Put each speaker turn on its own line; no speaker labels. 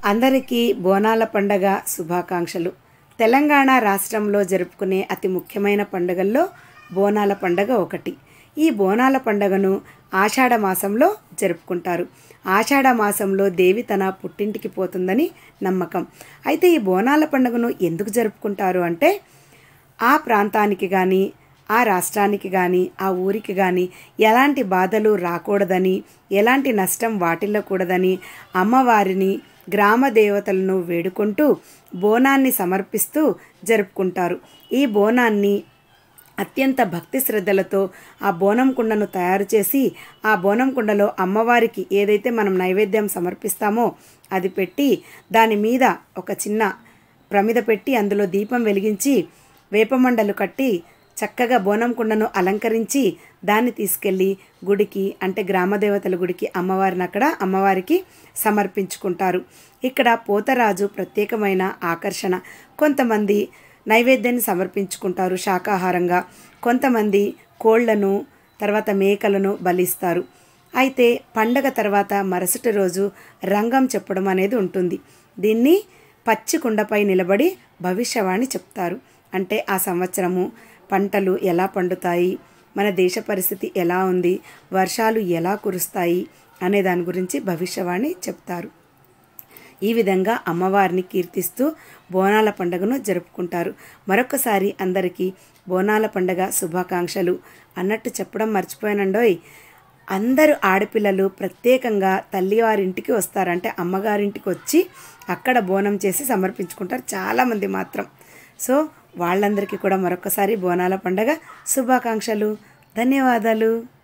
అందరికీ బోనాల పండగ శుభాకాంక్షలు తెలంగాణ రాష్ట్రంలో జరుపుకునే అతి ముఖ్యమైన పండుగల్లో బోనాల పండగ ఒకటి ఈ బోనాల పండగను ఆషాఢ మాసంలో జరుపుకుంటారు ఆషాఢ మాసంలో దేవి తన పుట్టింటికి పోతుందని నమ్మకం అయితే ఈ బోనాల పండుగను ఎందుకు జరుపుకుంటారు అంటే ఆ ప్రాంతానికి కానీ ఆ రాష్ట్రానికి కానీ ఆ ఊరికి కానీ ఎలాంటి బాధలు రాకూడదని ఎలాంటి నష్టం వాటిల్లకూడదని అమ్మవారిని గ్రామ దేవతలను వేడుకుంటూ బోనాన్ని సమర్పిస్తూ జరుపుకుంటారు ఈ బోనాన్ని అత్యంత భక్తి శ్రద్ధలతో ఆ బోనం కుండను తయారు చేసి ఆ బోనం కుండలో అమ్మవారికి ఏదైతే మనం నైవేద్యం సమర్పిస్తామో అది పెట్టి దాని మీద ఒక చిన్న ప్రమిద పెట్టి అందులో దీపం వెలిగించి వేపమండలు కట్టి చక్కగా బోనం కుండను అలంకరించి దాన్ని తీసుకెళ్ళి గుడికి అంటే గ్రామదేవతల గుడికి అమ్మవారిని అక్కడ అమ్మవారికి సమర్పించుకుంటారు ఇక్కడ పోతరాజు ప్రత్యేకమైన ఆకర్షణ కొంతమంది నైవేద్యాన్ని సమర్పించుకుంటారు శాకాహారంగా కొంతమంది కోళ్లను తర్వాత మేకలను బలిస్తారు అయితే పండగ తర్వాత మరుసటి రోజు రంగం చెప్పడం అనేది ఉంటుంది దీన్ని పచ్చి కుండపై నిలబడి భవిష్యవాణి చెప్తారు అంటే ఆ సంవత్సరము పంటలు ఎలా పండుతాయి మన దేశ పరిస్థితి ఎలా ఉంది వర్షాలు ఎలా కురుస్తాయి అనే దాని గురించి భవిష్యవాణి చెప్తారు ఈ విధంగా అమ్మవారిని కీర్తిస్తూ బోనాల పండుగను జరుపుకుంటారు మరొకసారి అందరికీ బోనాల పండగ శుభాకాంక్షలు అన్నట్టు చెప్పడం మర్చిపోయానండోయ్ అందరూ ఆడపిల్లలు ప్రత్యేకంగా తల్లివారింటికి వస్తారు అంటే అమ్మగారింటికి వచ్చి అక్కడ బోనం చేసి సమర్పించుకుంటారు చాలామంది మాత్రం సో వాళ్ళందరికీ కూడా మరొకసారి బోనాల పండగ శుభాకాంక్షలు ధన్యవాదాలు